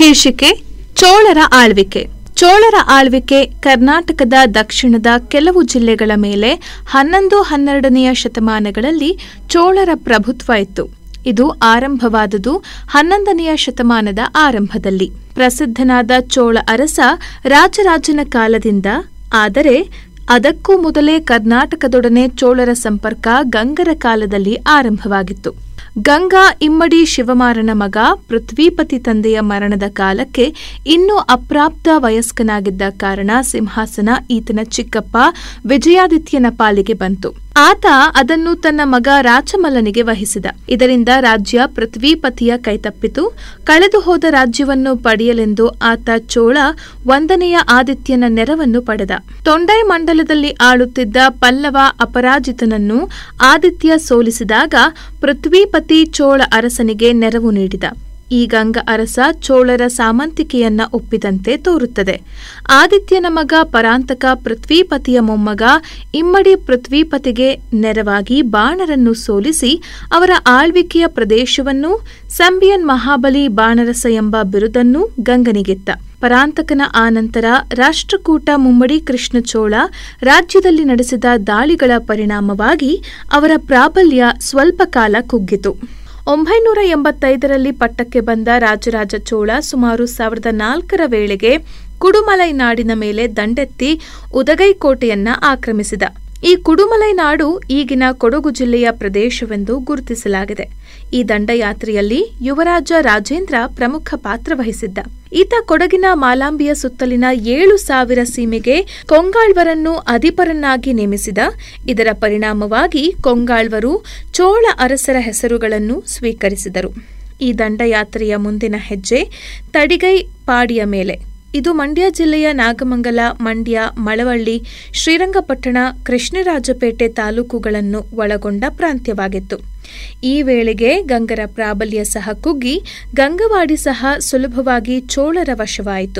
ಶೀರ್ಷಿಕೆ ಚೋಳರ ಆಳ್ವಿಕೆ ಚೋಳರ ಆಳ್ವಿಕೆ ಕರ್ನಾಟಕದ ದಕ್ಷಿಣದ ಕೆಲವು ಜಿಲ್ಲೆಗಳ ಮೇಲೆ ಹನ್ನೊಂದು ಹನ್ನೆರಡನೆಯ ಶತಮಾನಗಳಲ್ಲಿ ಚೋಳರ ಪ್ರಭುತ್ವ ಇತ್ತು ಇದು ಆರಂಭವಾದುದು ಹನ್ನೊಂದನೆಯ ಶತಮಾನದ ಆರಂಭದಲ್ಲಿ ಪ್ರಸಿದ್ಧನಾದ ಚೋಳ ಅರಸ ರಾಜರಾಜನ ಕಾಲದಿಂದ ಆದರೆ ಅದಕ್ಕೂ ಮೊದಲೇ ಕರ್ನಾಟಕದೊಡನೆ ಚೋಳರ ಸಂಪರ್ಕ ಗಂಗರ ಕಾಲದಲ್ಲಿ ಆರಂಭವಾಗಿತ್ತು ಗಂಗಾ ಇಮ್ಮಡಿ ಶಿವಮಾರನ ಮಗ ಪೃಥ್ವೀಪತಿ ತಂದೆಯ ಮರಣದ ಕಾಲಕ್ಕೆ ಇನ್ನೂ ಅಪ್ರಾಪ್ತ ವಯಸ್ಕನಾಗಿದ್ದ ಕಾರಣ ಸಿಂಹಾಸನ ಈತನ ಚಿಕ್ಕಪ್ಪ ವಿಜಯಾದಿತ್ಯನ ಪಾಲಿಗೆ ಬಂತು ಆತ ಅದನ್ನು ತನ್ನ ಮಗ ರಾಚಮಲ್ಲನಿಗೆ ವಹಿಸಿದ ಇದರಿಂದ ರಾಜ್ಯ ಪೃಥ್ವೀಪತಿಯ ಕೈತಪ್ಪಿತು ಕಳೆದು ಹೋದ ರಾಜ್ಯವನ್ನು ಪಡೆಯಲೆಂದು ಆತ ಚೋಳ ಒಂದನೆಯ ಆದಿತ್ಯನ ನೆರವನ್ನು ಪಡೆದ ತೊಂಡೈ ಮಂಡಲದಲ್ಲಿ ಆಳುತ್ತಿದ್ದ ಪಲ್ಲವ ಅಪರಾಜಿತನನ್ನು ಆದಿತ್ಯ ಸೋಲಿಸಿದಾಗ ಪೃಥ್ವೀಪತಿ ಚೋಳ ಅರಸನಿಗೆ ನೆರವು ನೀಡಿದ ಈ ಗಂಗ ಅರಸ ಚೋಳರ ಸಾಮಂತಿಕೆಯನ್ನ ಒಪ್ಪಿದಂತೆ ತೋರುತ್ತದೆ ಆದಿತ್ಯನ ಮಗ ಪರಾಂತಕ ಪೃಥ್ವೀಪತಿಯ ಮೊಮ್ಮಗ ಇಮ್ಮಡಿ ಪೃಥ್ವೀಪತಿಗೆ ನೆರವಾಗಿ ಬಾಣರನ್ನು ಸೋಲಿಸಿ ಅವರ ಆಳ್ವಿಕೆಯ ಪ್ರದೇಶವನ್ನು ಸಂಬಿಯನ್ ಮಹಾಬಲಿ ಬಾಣರಸ ಎಂಬ ಬಿರುದನ್ನು ಗಂಗನಿಗೆತ್ತ ಪರಾಂತಕನ ಆನಂತರ ರಾಷ್ಟ್ರಕೂಟ ಮುಮ್ಮಡಿ ಕೃಷ್ಣಚೋಳ ರಾಜ್ಯದಲ್ಲಿ ನಡೆಸಿದ ದಾಳಿಗಳ ಪರಿಣಾಮವಾಗಿ ಅವರ ಪ್ರಾಬಲ್ಯ ಸ್ವಲ್ಪ ಕಾಲ ಕುಗ್ಗಿತು ಒಂಬೈನೂರ ಎಂಬತ್ತೈದರಲ್ಲಿ ಪಟ್ಟಕ್ಕೆ ಬಂದ ರಾಜರಾಜ ಚೋಳ ಸುಮಾರು ಸಾವಿರದ ನಾಲ್ಕರ ವೇಳೆಗೆ ಕುಡುಮಲೈ ನಾಡಿನ ಮೇಲೆ ದಂಡೆತ್ತಿ ಉದಗೈಕೋಟೆಯನ್ನ ಆಕ್ರಮಿಸಿದ ಈ ಕುಡುಮಲೈ ನಾಡು ಈಗಿನ ಕೊಡಗು ಜಿಲ್ಲೆಯ ಪ್ರದೇಶವೆಂದು ಗುರುತಿಸಲಾಗಿದೆ ಈ ದಂಡಯಾತ್ರೆಯಲ್ಲಿ ಯುವರಾಜ ರಾಜೇಂದ್ರ ಪ್ರಮುಖ ಪಾತ್ರ ವಹಿಸಿದ್ದ ಈತ ಕೊಡಗಿನ ಮಾಲಾಂಬಿಯ ಸುತ್ತಲಿನ ಏಳು ಸಾವಿರ ಸೀಮೆಗೆ ಕೊಂಗಾಳ್ವರನ್ನು ಅಧಿಪರನ್ನಾಗಿ ನೇಮಿಸಿದ ಇದರ ಪರಿಣಾಮವಾಗಿ ಕೊಂಗಾಳ್ವರು ಚೋಳ ಅರಸರ ಹೆಸರುಗಳನ್ನು ಸ್ವೀಕರಿಸಿದರು ಈ ದಂಡಯಾತ್ರೆಯ ಮುಂದಿನ ಹೆಜ್ಜೆ ತಡಿಗೈ ಪಾಡಿಯ ಮೇಲೆ ಇದು ಮಂಡ್ಯ ಜಿಲ್ಲೆಯ ನಾಗಮಂಗಲ ಮಂಡ್ಯ ಮಳವಳ್ಳಿ ಶ್ರೀರಂಗಪಟ್ಟಣ ಕೃಷ್ಣರಾಜಪೇಟೆ ತಾಲೂಕುಗಳನ್ನು ಒಳಗೊಂಡ ಪ್ರಾಂತ್ಯವಾಗಿತ್ತು ಈ ವೇಳೆಗೆ ಗಂಗರ ಪ್ರಾಬಲ್ಯ ಸಹ ಕುಗ್ಗಿ ಗಂಗವಾಡಿ ಸಹ ಸುಲಭವಾಗಿ ಚೋಳರ ವಶವಾಯಿತು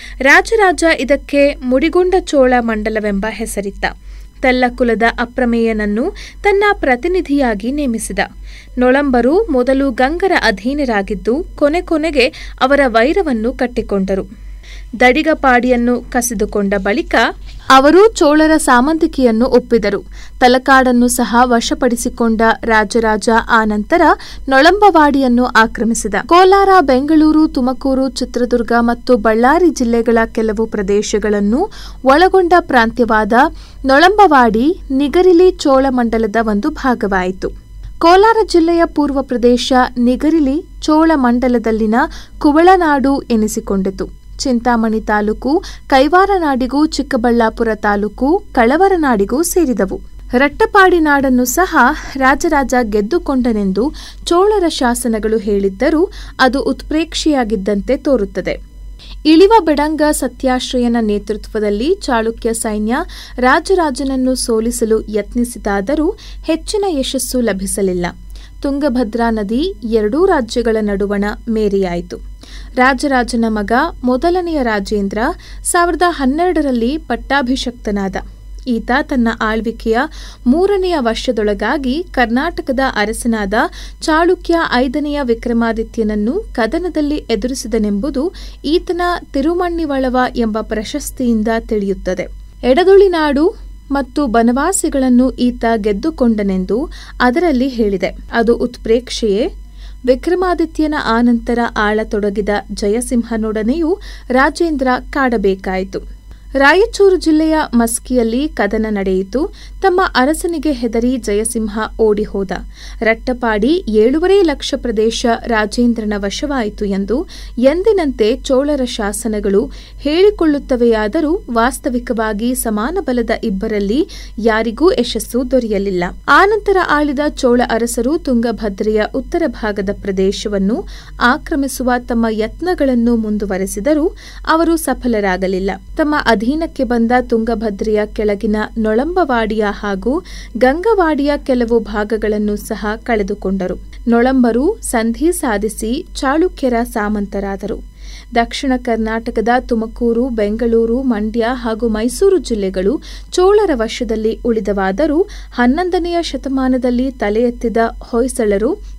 ರಾಜರಾಜ ಇದಕ್ಕೆ ಮುಡಿಗೊಂಡ ಚೋಳ ಮಂಡಲವೆಂಬ ಹೆಸರಿತ್ತ ತೆಲ್ಲಕುಲದ ಅಪ್ರಮೇಯನನ್ನು ತನ್ನ ಪ್ರತಿನಿಧಿಯಾಗಿ ನೇಮಿಸಿದ ನೊಳಂಬರು ಮೊದಲು ಗಂಗರ ಅಧೀನರಾಗಿದ್ದು ಕೊನೆ ಕೊನೆಗೆ ಅವರ ವೈರವನ್ನು ಕಟ್ಟಿಕೊಂಡರು ದಡಿಗಪಾಡಿಯನ್ನು ಕಸಿದುಕೊಂಡ ಬಳಿಕ ಅವರು ಚೋಳರ ಸಾಮಂತಿಕೆಯನ್ನು ಒಪ್ಪಿದರು ತಲಕಾಡನ್ನು ಸಹ ವಶಪಡಿಸಿಕೊಂಡ ರಾಜರಾಜ ಆನಂತರ ನೊಳಂಬವಾಡಿಯನ್ನು ಆಕ್ರಮಿಸಿದ ಕೋಲಾರ ಬೆಂಗಳೂರು ತುಮಕೂರು ಚಿತ್ರದುರ್ಗ ಮತ್ತು ಬಳ್ಳಾರಿ ಜಿಲ್ಲೆಗಳ ಕೆಲವು ಪ್ರದೇಶಗಳನ್ನು ಒಳಗೊಂಡ ಪ್ರಾಂತ್ಯವಾದ ನೊಳಂಬವಾಡಿ ನಿಗರಿಲಿ ಚೋಳಮಂಡಲದ ಒಂದು ಭಾಗವಾಯಿತು ಕೋಲಾರ ಜಿಲ್ಲೆಯ ಪೂರ್ವ ಪ್ರದೇಶ ನಿಗರಿಲಿ ಚೋಳಮಂಡಲದಲ್ಲಿನ ಕುವಳನಾಡು ಎನಿಸಿಕೊಂಡಿತು ಚಿಂತಾಮಣಿ ತಾಲೂಕು ಕೈವಾರನಾಡಿಗೂ ಚಿಕ್ಕಬಳ್ಳಾಪುರ ತಾಲೂಕು ಕಳವರನಾಡಿಗೂ ಸೇರಿದವು ರಟ್ಟಪಾಡಿ ನಾಡನ್ನು ಸಹ ರಾಜರಾಜ ಗೆದ್ದುಕೊಂಡನೆಂದು ಚೋಳರ ಶಾಸನಗಳು ಹೇಳಿದ್ದರೂ ಅದು ಉತ್ಪ್ರೇಕ್ಷೆಯಾಗಿದ್ದಂತೆ ತೋರುತ್ತದೆ ಇಳಿವ ಬೆಡಂಗ ಸತ್ಯಾಶ್ರಯನ ನೇತೃತ್ವದಲ್ಲಿ ಚಾಳುಕ್ಯ ಸೈನ್ಯ ರಾಜರಾಜನನ್ನು ಸೋಲಿಸಲು ಯತ್ನಿಸಿದಾದರೂ ಹೆಚ್ಚಿನ ಯಶಸ್ಸು ಲಭಿಸಲಿಲ್ಲ ತುಂಗಭದ್ರಾ ನದಿ ಎರಡೂ ರಾಜ್ಯಗಳ ನಡುವಣ ಮೇರೆಯಾಯಿತು ರಾಜರಾಜನ ಮಗ ಮೊದಲನೆಯ ರಾಜೇಂದ್ರ ಸಾವಿರದ ಹನ್ನೆರಡರಲ್ಲಿ ಪಟ್ಟಾಭಿಷಕ್ತನಾದ ಈತ ತನ್ನ ಆಳ್ವಿಕೆಯ ಮೂರನೆಯ ವರ್ಷದೊಳಗಾಗಿ ಕರ್ನಾಟಕದ ಅರಸನಾದ ಚಾಳುಕ್ಯ ಐದನೆಯ ವಿಕ್ರಮಾದಿತ್ಯನನ್ನು ಕದನದಲ್ಲಿ ಎದುರಿಸಿದನೆಂಬುದು ಈತನ ತಿರುಮಣ್ಣಿವಳವ ಎಂಬ ಪ್ರಶಸ್ತಿಯಿಂದ ತಿಳಿಯುತ್ತದೆ ಎಡದುಳಿನಾಡು ಮತ್ತು ಬನವಾಸಿಗಳನ್ನು ಈತ ಗೆದ್ದುಕೊಂಡನೆಂದು ಅದರಲ್ಲಿ ಹೇಳಿದೆ ಅದು ಉತ್ಪ್ರೇಕ್ಷೆಯೇ ವಿಕ್ರಮಾದಿತ್ಯನ ಆನಂತರ ಆಳತೊಡಗಿದ ಜಯಸಿಂಹನೊಡನೆಯೂ ರಾಜೇಂದ್ರ ಕಾಡಬೇಕಾಯಿತು ರಾಯಚೂರು ಜಿಲ್ಲೆಯ ಮಸ್ಕಿಯಲ್ಲಿ ಕದನ ನಡೆಯಿತು ತಮ್ಮ ಅರಸನಿಗೆ ಹೆದರಿ ಜಯಸಿಂಹ ಓಡಿ ಹೋದ ರಟ್ಟಪಾಡಿ ಏಳೂವರೆ ಲಕ್ಷ ಪ್ರದೇಶ ರಾಜೇಂದ್ರನ ವಶವಾಯಿತು ಎಂದು ಎಂದಿನಂತೆ ಚೋಳರ ಶಾಸನಗಳು ಹೇಳಿಕೊಳ್ಳುತ್ತವೆಯಾದರೂ ವಾಸ್ತವಿಕವಾಗಿ ಸಮಾನ ಬಲದ ಇಬ್ಬರಲ್ಲಿ ಯಾರಿಗೂ ಯಶಸ್ಸು ದೊರೆಯಲಿಲ್ಲ ಆನಂತರ ಆಳಿದ ಚೋಳ ಅರಸರು ತುಂಗಭದ್ರೆಯ ಉತ್ತರ ಭಾಗದ ಪ್ರದೇಶವನ್ನು ಆಕ್ರಮಿಸುವ ತಮ್ಮ ಯತ್ನಗಳನ್ನು ಮುಂದುವರೆಸಿದರೂ ಅವರು ಸಫಲರಾಗಲಿಲ್ಲ ತಮ್ಮ ಅಧೀನಕ್ಕೆ ಬಂದ ತುಂಗಭದ್ರೆಯ ಕೆಳಗಿನ ನೊಳಂಬವಾಡಿಯ ಹಾಗೂ ಗಂಗವಾಡಿಯ ಕೆಲವು ಭಾಗಗಳನ್ನು ಸಹ ಕಳೆದುಕೊಂಡರು ನೊಳಂಬರು ಸಂಧಿ ಸಾಧಿಸಿ ಚಾಳುಕ್ಯರ ಸಾಮಂತರಾದರು ದಕ್ಷಿಣ ಕರ್ನಾಟಕದ ತುಮಕೂರು ಬೆಂಗಳೂರು ಮಂಡ್ಯ ಹಾಗೂ ಮೈಸೂರು ಜಿಲ್ಲೆಗಳು ಚೋಳರ ವಶದಲ್ಲಿ ಉಳಿದವಾದರೂ ಹನ್ನೊಂದನೆಯ ಶತಮಾನದಲ್ಲಿ ತಲೆ ಎತ್ತಿದ ಹೊಯ್ಸಳರು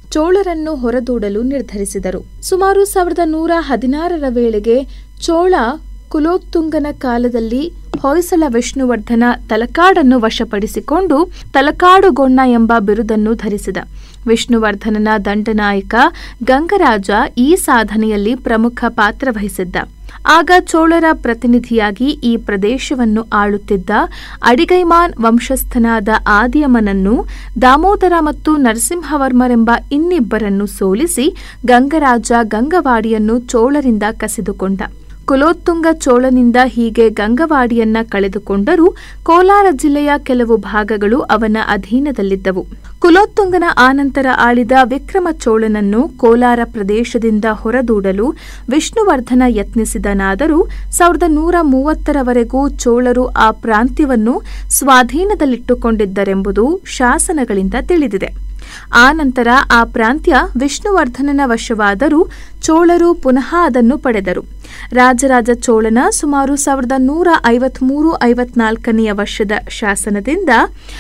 ಚೋಳರನ್ನು ಹೊರದೂಡಲು ನಿರ್ಧರಿಸಿದರು ಸುಮಾರು ಸಾವಿರದ ನೂರ ಹದಿನಾರರ ವೇಳೆಗೆ ಚೋಳ ಕುಲೋತ್ತುಂಗನ ಕಾಲದಲ್ಲಿ ಹೊಯ್ಸಳ ವಿಷ್ಣುವರ್ಧನ ತಲಕಾಡನ್ನು ವಶಪಡಿಸಿಕೊಂಡು ತಲಕಾಡುಗೊಣ್ಣ ಎಂಬ ಬಿರುದನ್ನು ಧರಿಸಿದ ವಿಷ್ಣುವರ್ಧನನ ದಂಡನಾಯಕ ಗಂಗರಾಜ ಈ ಸಾಧನೆಯಲ್ಲಿ ಪ್ರಮುಖ ಪಾತ್ರ ವಹಿಸಿದ್ದ ಆಗ ಚೋಳರ ಪ್ರತಿನಿಧಿಯಾಗಿ ಈ ಪ್ರದೇಶವನ್ನು ಆಳುತ್ತಿದ್ದ ಅಡಿಗೈಮಾನ್ ವಂಶಸ್ಥನಾದ ಆದಿಯಮನನ್ನು ದಾಮೋದರ ಮತ್ತು ನರಸಿಂಹವರ್ಮರೆಂಬ ಇನ್ನಿಬ್ಬರನ್ನು ಸೋಲಿಸಿ ಗಂಗರಾಜ ಗಂಗವಾಡಿಯನ್ನು ಚೋಳರಿಂದ ಕಸಿದುಕೊಂಡ ಕುಲೋತ್ತುಂಗ ಚೋಳನಿಂದ ಹೀಗೆ ಗಂಗವಾಡಿಯನ್ನ ಕಳೆದುಕೊಂಡರೂ ಕೋಲಾರ ಜಿಲ್ಲೆಯ ಕೆಲವು ಭಾಗಗಳು ಅವನ ಅಧೀನದಲ್ಲಿದ್ದವು ಕುಲೋತ್ತುಂಗನ ಆನಂತರ ಆಳಿದ ವಿಕ್ರಮ ಚೋಳನನ್ನು ಕೋಲಾರ ಪ್ರದೇಶದಿಂದ ಹೊರದೂಡಲು ವಿಷ್ಣುವರ್ಧನ ಯತ್ನಿಸಿದನಾದರೂ ಸಾವಿರದ ನೂರ ಮೂವತ್ತರವರೆಗೂ ಚೋಳರು ಆ ಪ್ರಾಂತ್ಯವನ್ನು ಸ್ವಾಧೀನದಲ್ಲಿಟ್ಟುಕೊಂಡಿದ್ದರೆಂಬುದು ಶಾಸನಗಳಿಂದ ತಿಳಿದಿದೆ ಆ ನಂತರ ಆ ಪ್ರಾಂತ್ಯ ವಿಷ್ಣುವರ್ಧನನ ವಶವಾದರೂ ಚೋಳರು ಪುನಃ ಅದನ್ನು ಪಡೆದರು ರಾಜರಾಜ ಚೋಳನ ಸುಮಾರು ಸಾವಿರದ ನೂರ ಐವತ್ಮೂರು ಐವತ್ನಾಲ್ಕನೆಯ ವರ್ಷದ ಶಾಸನದಿಂದ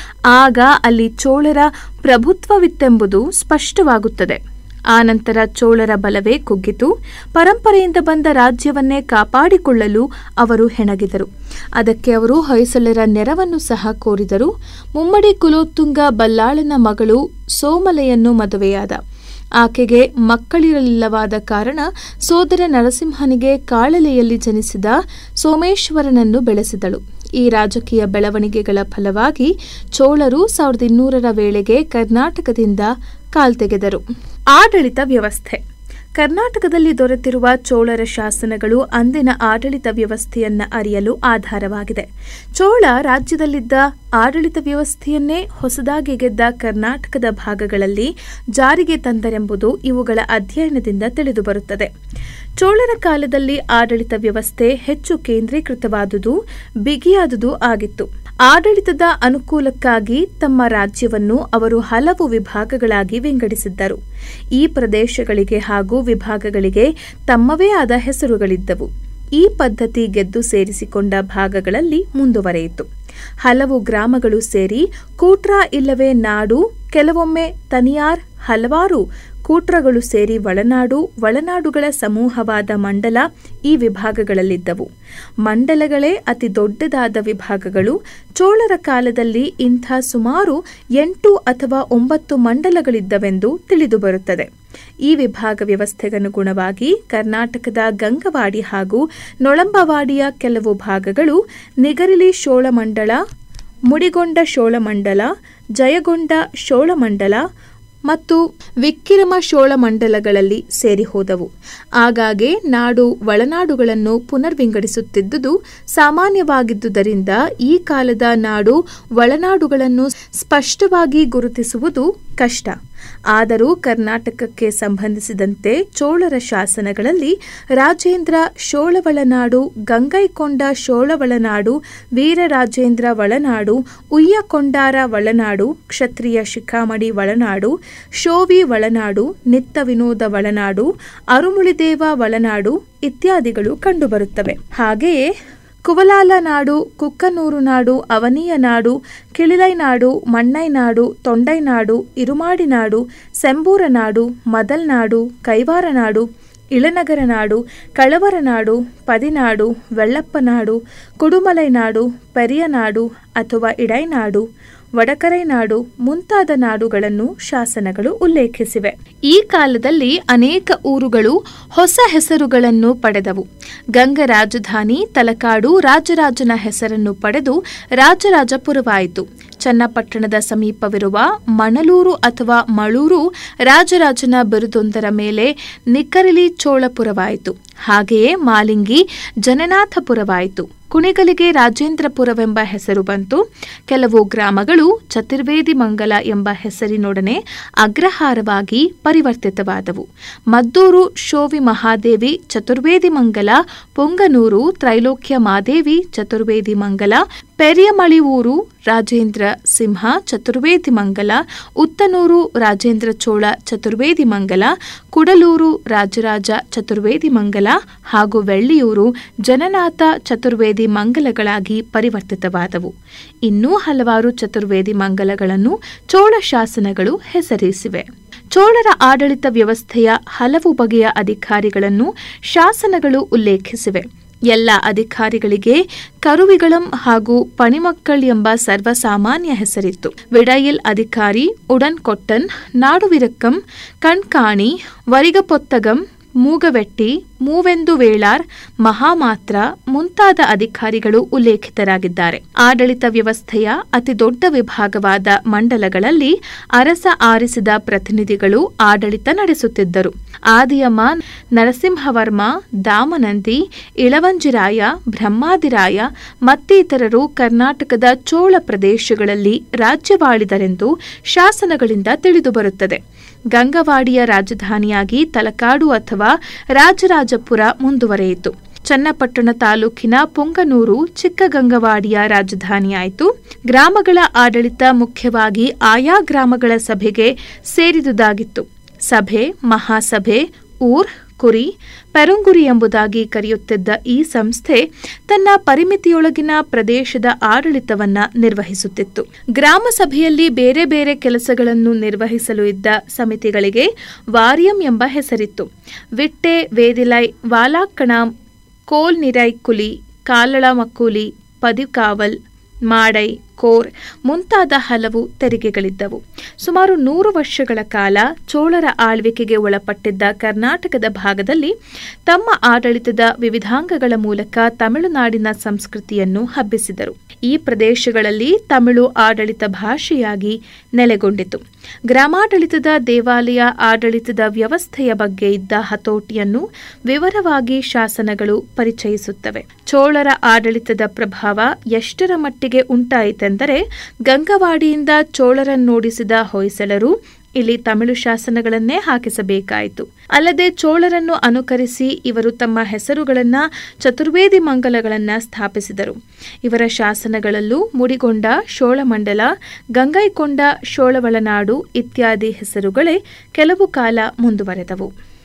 ಆಗ ಅಲ್ಲಿ ಚೋಳರ ಪ್ರಭುತ್ವವಿತ್ತೆಂಬುದು ಸ್ಪಷ್ಟವಾಗುತ್ತದೆ ಆನಂತರ ಚೋಳರ ಬಲವೇ ಕುಗ್ಗಿತು ಪರಂಪರೆಯಿಂದ ಬಂದ ರಾಜ್ಯವನ್ನೇ ಕಾಪಾಡಿಕೊಳ್ಳಲು ಅವರು ಹೆಣಗಿದರು ಅದಕ್ಕೆ ಅವರು ಹೊಯ್ಸಳರ ನೆರವನ್ನು ಸಹ ಕೋರಿದರು ಮುಮ್ಮಡಿ ಕುಲೋತ್ತುಂಗ ಬಲ್ಲಾಳನ ಮಗಳು ಸೋಮಲೆಯನ್ನು ಮದುವೆಯಾದ ಆಕೆಗೆ ಮಕ್ಕಳಿರಲಿಲ್ಲವಾದ ಕಾರಣ ಸೋದರ ನರಸಿಂಹನಿಗೆ ಕಾಳಲೆಯಲ್ಲಿ ಜನಿಸಿದ ಸೋಮೇಶ್ವರನನ್ನು ಬೆಳೆಸಿದಳು ಈ ರಾಜಕೀಯ ಬೆಳವಣಿಗೆಗಳ ಫಲವಾಗಿ ಚೋಳರು ಸಾವಿರದ ಇನ್ನೂರರ ವೇಳೆಗೆ ಕರ್ನಾಟಕದಿಂದ ಕಾಲ್ತೆಗೆದರು ಆಡಳಿತ ವ್ಯವಸ್ಥೆ ಕರ್ನಾಟಕದಲ್ಲಿ ದೊರೆತಿರುವ ಚೋಳರ ಶಾಸನಗಳು ಅಂದಿನ ಆಡಳಿತ ವ್ಯವಸ್ಥೆಯನ್ನ ಅರಿಯಲು ಆಧಾರವಾಗಿದೆ ಚೋಳ ರಾಜ್ಯದಲ್ಲಿದ್ದ ಆಡಳಿತ ವ್ಯವಸ್ಥೆಯನ್ನೇ ಹೊಸದಾಗಿ ಗೆದ್ದ ಕರ್ನಾಟಕದ ಭಾಗಗಳಲ್ಲಿ ಜಾರಿಗೆ ತಂದರೆಂಬುದು ಇವುಗಳ ಅಧ್ಯಯನದಿಂದ ತಿಳಿದುಬರುತ್ತದೆ ಚೋಳರ ಕಾಲದಲ್ಲಿ ಆಡಳಿತ ವ್ಯವಸ್ಥೆ ಹೆಚ್ಚು ಕೇಂದ್ರೀಕೃತವಾದುದು ಬಿಗಿಯಾದುದು ಆಗಿತ್ತು ಆಡಳಿತದ ಅನುಕೂಲಕ್ಕಾಗಿ ತಮ್ಮ ರಾಜ್ಯವನ್ನು ಅವರು ಹಲವು ವಿಭಾಗಗಳಾಗಿ ವಿಂಗಡಿಸಿದ್ದರು ಈ ಪ್ರದೇಶಗಳಿಗೆ ಹಾಗೂ ವಿಭಾಗಗಳಿಗೆ ತಮ್ಮವೇ ಆದ ಹೆಸರುಗಳಿದ್ದವು ಈ ಪದ್ಧತಿ ಗೆದ್ದು ಸೇರಿಸಿಕೊಂಡ ಭಾಗಗಳಲ್ಲಿ ಮುಂದುವರೆಯಿತು ಹಲವು ಗ್ರಾಮಗಳು ಸೇರಿ ಕೂಟ್ರ ಇಲ್ಲವೇ ನಾಡು ಕೆಲವೊಮ್ಮೆ ತನಿಯಾರ್ ಹಲವಾರು ಕೂಟ್ರಗಳು ಸೇರಿ ಒಳನಾಡು ಒಳನಾಡುಗಳ ಸಮೂಹವಾದ ಮಂಡಲ ಈ ವಿಭಾಗಗಳಲ್ಲಿದ್ದವು ಮಂಡಲಗಳೇ ಅತಿ ದೊಡ್ಡದಾದ ವಿಭಾಗಗಳು ಚೋಳರ ಕಾಲದಲ್ಲಿ ಇಂಥ ಸುಮಾರು ಎಂಟು ಅಥವಾ ಒಂಬತ್ತು ಮಂಡಲಗಳಿದ್ದವೆಂದು ತಿಳಿದುಬರುತ್ತದೆ ಈ ವಿಭಾಗ ವ್ಯವಸ್ಥೆಗನುಗುಣವಾಗಿ ಕರ್ನಾಟಕದ ಗಂಗವಾಡಿ ಹಾಗೂ ನೊಳಂಬವಾಡಿಯ ಕೆಲವು ಭಾಗಗಳು ನಿಗರಿಲಿ ಶೋಳಮಂಡಲ ಮುಡಿಗೊಂಡ ಶೋಳಮಂಡಲ ಜಯಗೊಂಡ ಶೋಳಮಂಡಲ ಮತ್ತು ವಿಕ್ಕಿರಮ ಶೋಳಮಂಡಲಗಳಲ್ಲಿ ಸೇರಿ ಹೋದವು ಆಗಾಗ್ಗೆ ನಾಡು ಒಳನಾಡುಗಳನ್ನು ಪುನರ್ವಿಂಗಡಿಸುತ್ತಿದ್ದುದು ಸಾಮಾನ್ಯವಾಗಿದ್ದುದರಿಂದ ಈ ಕಾಲದ ನಾಡು ಒಳನಾಡುಗಳನ್ನು ಸ್ಪಷ್ಟವಾಗಿ ಗುರುತಿಸುವುದು ಕಷ್ಟ ಆದರೂ ಕರ್ನಾಟಕಕ್ಕೆ ಸಂಬಂಧಿಸಿದಂತೆ ಚೋಳರ ಶಾಸನಗಳಲ್ಲಿ ರಾಜೇಂದ್ರ ಶೋಳವಳನಾಡು ಗಂಗೈಕೊಂಡ ಶೋಳವಳನಾಡು ವೀರರಾಜೇಂದ್ರ ಒಳನಾಡು ಉಯ್ಯಕೊಂಡಾರ ಒಳನಾಡು ಕ್ಷತ್ರಿಯ ಶಿಖಾಮಣಿ ಒಳನಾಡು ಶೋವಿ ಒಳನಾಡು ನಿತ್ತ ವಿನೋದ ಒಳನಾಡು ಅರುಮುಳಿದೇವ ಒಳನಾಡು ಇತ್ಯಾದಿಗಳು ಕಂಡುಬರುತ್ತವೆ ಹಾಗೆಯೇ ಕುವಲಾಲ ನಾಡು ಕುಕ್ಕನೂರು ನಾಡು ಅವನಿಯ ನಾಡು ಕಿಳಿಲೈನಾಡು ಮಣ್ಣೈನಾಡು ತೊಂಡೈನಾಡು ಇರುಮಾಡಿನಾಡು ಸೆಂಬೂರ ನಾಡು ಮದಲ್ನಾಡು ಕೈವಾರನಾಡು ಇಳನಗರ ನಾಡು ಕಳವರ ನಾಡು ಪದಿನಾಡು ವೆಳ್ಳಪ್ಪನಾಡು ಕುಡುಮಲೈನಾಡು ಪೆರಿಯನಾಡು ಅಥವಾ ಇಡೈನಾಡು ವಡಕರೈನಾಡು ಮುಂತಾದ ನಾಡುಗಳನ್ನು ಶಾಸನಗಳು ಉಲ್ಲೇಖಿಸಿವೆ ಈ ಕಾಲದಲ್ಲಿ ಅನೇಕ ಊರುಗಳು ಹೊಸ ಹೆಸರುಗಳನ್ನು ಪಡೆದವು ಗಂಗ ರಾಜಧಾನಿ ತಲಕಾಡು ರಾಜರಾಜನ ಹೆಸರನ್ನು ಪಡೆದು ರಾಜರಾಜಪುರವಾಯಿತು ಚನ್ನಪಟ್ಟಣದ ಸಮೀಪವಿರುವ ಮಣಲೂರು ಅಥವಾ ಮಳೂರು ರಾಜರಾಜನ ಬಿರುದೊಂದರ ಮೇಲೆ ನಿಕ್ಕರಲಿ ಚೋಳಪುರವಾಯಿತು ಹಾಗೆಯೇ ಮಾಲಿಂಗಿ ಜನನಾಥಪುರವಾಯಿತು ಕುಣಿಗಲಿಗೆ ರಾಜೇಂದ್ರಪುರವೆಂಬ ಹೆಸರು ಬಂತು ಕೆಲವು ಗ್ರಾಮಗಳು ಚತುರ್ವೇದಿ ಮಂಗಲ ಎಂಬ ಹೆಸರಿನೊಡನೆ ಅಗ್ರಹಾರವಾಗಿ ಪರಿವರ್ತಿತವಾದವು ಮದ್ದೂರು ಶೋವಿ ಮಹಾದೇವಿ ಚತುರ್ವೇದಿ ಮಂಗಲ ಪೊಂಗನೂರು ತ್ರೈಲೋಕ್ಯ ಮಾದೇವಿ ಚತುರ್ವೇದಿ ಮಂಗಲ ಪೆರಿಯಮಳಿವೂರು ರಾಜೇಂದ್ರ ಸಿಂಹ ಚತುರ್ವೇದಿ ಮಂಗಲ ಉತ್ತನೂರು ರಾಜೇಂದ್ರ ಚೋಳ ಚತುರ್ವೇದಿ ಮಂಗಲ ಕುಡಲೂರು ರಾಜರಾಜ ಚತುರ್ವೇದಿ ಮಂಗಲ ಹಾಗೂ வெள்ளிಯೂರು ಜನನಾಥ ಚತುರ್ವೇದಿ ಮಂಗಲಗಳಾಗಿ ಪರಿವರ್ತಿತವಾದವು ಇನ್ನೂ ಹಲವಾರು ಚತುರ್ವೇದಿ ಮಂಗಲಗಳನ್ನು ಚೋಳ ಶಾಸನಗಳು ಹೆಸರಿಸಿವೆ ಚೋಳರ ಆಡಳಿತ ವ್ಯವಸ್ಥೆಯ ಹಲವು ಬಗೆಯ ಅಧಿಕಾರಿಗಳನ್ನು ಶಾಸನಗಳು ಉಲ್ಲೇಖಿಸಿವೆ ಎಲ್ಲ ಅಧಿಕಾರಿಗಳಿಗೆ ಕರುವಿಗಳಂ ಹಾಗೂ ಪಣಿಮಕ್ಕಳ್ ಎಂಬ ಸರ್ವಸಾಮಾನ್ಯ ಹೆಸರಿತ್ತು ವಿಡಯಲ್ ಅಧಿಕಾರಿ ಉಡನ್ ಕೊಟ್ಟನ್ ನಾಡುವಿರಕ್ಕಂ ಕಣ್ಕಾಣಿ ವರಿಗಪೊತ್ತಗಂ ಮೂಗವೆಟ್ಟಿ ಮೂವೆಂದು ವೇಳಾರ್ ಮಹಾಮಾತ್ರ ಮುಂತಾದ ಅಧಿಕಾರಿಗಳು ಉಲ್ಲೇಖಿತರಾಗಿದ್ದಾರೆ ಆಡಳಿತ ವ್ಯವಸ್ಥೆಯ ಅತಿ ದೊಡ್ಡ ವಿಭಾಗವಾದ ಮಂಡಲಗಳಲ್ಲಿ ಅರಸ ಆರಿಸಿದ ಪ್ರತಿನಿಧಿಗಳು ಆಡಳಿತ ನಡೆಸುತ್ತಿದ್ದರು ಆದಿಯಮ್ಮ ನರಸಿಂಹವರ್ಮ ದಾಮನಂದಿ ಇಳವಂಜಿರಾಯ ಬ್ರಹ್ಮಾದಿರಾಯ ಮತ್ತಿತರರು ಕರ್ನಾಟಕದ ಚೋಳ ಪ್ರದೇಶಗಳಲ್ಲಿ ರಾಜ್ಯವಾಳಿದರೆಂದು ಶಾಸನಗಳಿಂದ ತಿಳಿದುಬರುತ್ತದೆ ಗಂಗವಾಡಿಯ ರಾಜಧಾನಿಯಾಗಿ ತಲಕಾಡು ಅಥವಾ ರಾಜರಾಜಪುರ ಮುಂದುವರೆಯಿತು ಚನ್ನಪಟ್ಟಣ ತಾಲೂಕಿನ ಪೊಂಗನೂರು ಚಿಕ್ಕಗಂಗವಾಡಿಯ ರಾಜಧಾನಿಯಾಯಿತು ಗ್ರಾಮಗಳ ಆಡಳಿತ ಮುಖ್ಯವಾಗಿ ಆಯಾ ಗ್ರಾಮಗಳ ಸಭೆಗೆ ಸೇರಿದುದಾಗಿತ್ತು ಸಭೆ ಮಹಾಸಭೆ ಊರ್ ಕುರಿ ಪೆರುಂಗುರಿ ಎಂಬುದಾಗಿ ಕರೆಯುತ್ತಿದ್ದ ಈ ಸಂಸ್ಥೆ ತನ್ನ ಪರಿಮಿತಿಯೊಳಗಿನ ಪ್ರದೇಶದ ಆಡಳಿತವನ್ನ ನಿರ್ವಹಿಸುತ್ತಿತ್ತು ಗ್ರಾಮ ಸಭೆಯಲ್ಲಿ ಬೇರೆ ಬೇರೆ ಕೆಲಸಗಳನ್ನು ನಿರ್ವಹಿಸಲು ಇದ್ದ ಸಮಿತಿಗಳಿಗೆ ವಾರಿಯಂ ಎಂಬ ಹೆಸರಿತ್ತು ವಿಟ್ಟೆ ವೇದಿಲೈ ವಾಲಾಕ್ಕಣಾಂ ಕೋಲ್ ನಿರೈಕುಲಿ ಕಾಲಳ ಮಕ್ಕೂಲಿ ಪದಿಕಾವಲ್ ಮಾಡೈ ಕೋರ್ ಮುಂತಾದ ಹಲವು ತೆರಿಗೆಗಳಿದ್ದವು ಸುಮಾರು ನೂರು ವರ್ಷಗಳ ಕಾಲ ಚೋಳರ ಆಳ್ವಿಕೆಗೆ ಒಳಪಟ್ಟಿದ್ದ ಕರ್ನಾಟಕದ ಭಾಗದಲ್ಲಿ ತಮ್ಮ ಆಡಳಿತದ ವಿವಿಧಾಂಗಗಳ ಮೂಲಕ ತಮಿಳುನಾಡಿನ ಸಂಸ್ಕೃತಿಯನ್ನು ಹಬ್ಬಿಸಿದರು ಈ ಪ್ರದೇಶಗಳಲ್ಲಿ ತಮಿಳು ಆಡಳಿತ ಭಾಷೆಯಾಗಿ ನೆಲೆಗೊಂಡಿತು ಗ್ರಾಮಾಡಳಿತದ ದೇವಾಲಯ ಆಡಳಿತದ ವ್ಯವಸ್ಥೆಯ ಬಗ್ಗೆ ಇದ್ದ ಹತೋಟಿಯನ್ನು ವಿವರವಾಗಿ ಶಾಸನಗಳು ಪರಿಚಯಿಸುತ್ತವೆ ಚೋಳರ ಆಡಳಿತದ ಪ್ರಭಾವ ಎಷ್ಟರ ಮಟ್ಟಿಗೆ ಉಂಟಾಯಿತೆಂದರೆ ಗಂಗವಾಡಿಯಿಂದ ಚೋಳರನ್ನೋಡಿಸಿದ ಹೊಯ್ಸಳರು ಇಲ್ಲಿ ತಮಿಳು ಶಾಸನಗಳನ್ನೇ ಹಾಕಿಸಬೇಕಾಯಿತು ಅಲ್ಲದೆ ಚೋಳರನ್ನು ಅನುಕರಿಸಿ ಇವರು ತಮ್ಮ ಹೆಸರುಗಳನ್ನ ಚತುರ್ವೇದಿ ಮಂಗಲಗಳನ್ನ ಸ್ಥಾಪಿಸಿದರು ಇವರ ಶಾಸನಗಳಲ್ಲೂ ಮುಡಿಗೊಂಡ ಶೋಳಮಂಡಲ ಗಂಗೈಕೊಂಡ ಶೋಳವಳನಾಡು ಇತ್ಯಾದಿ ಹೆಸರುಗಳೇ ಕೆಲವು ಕಾಲ ಮುಂದುವರೆದವು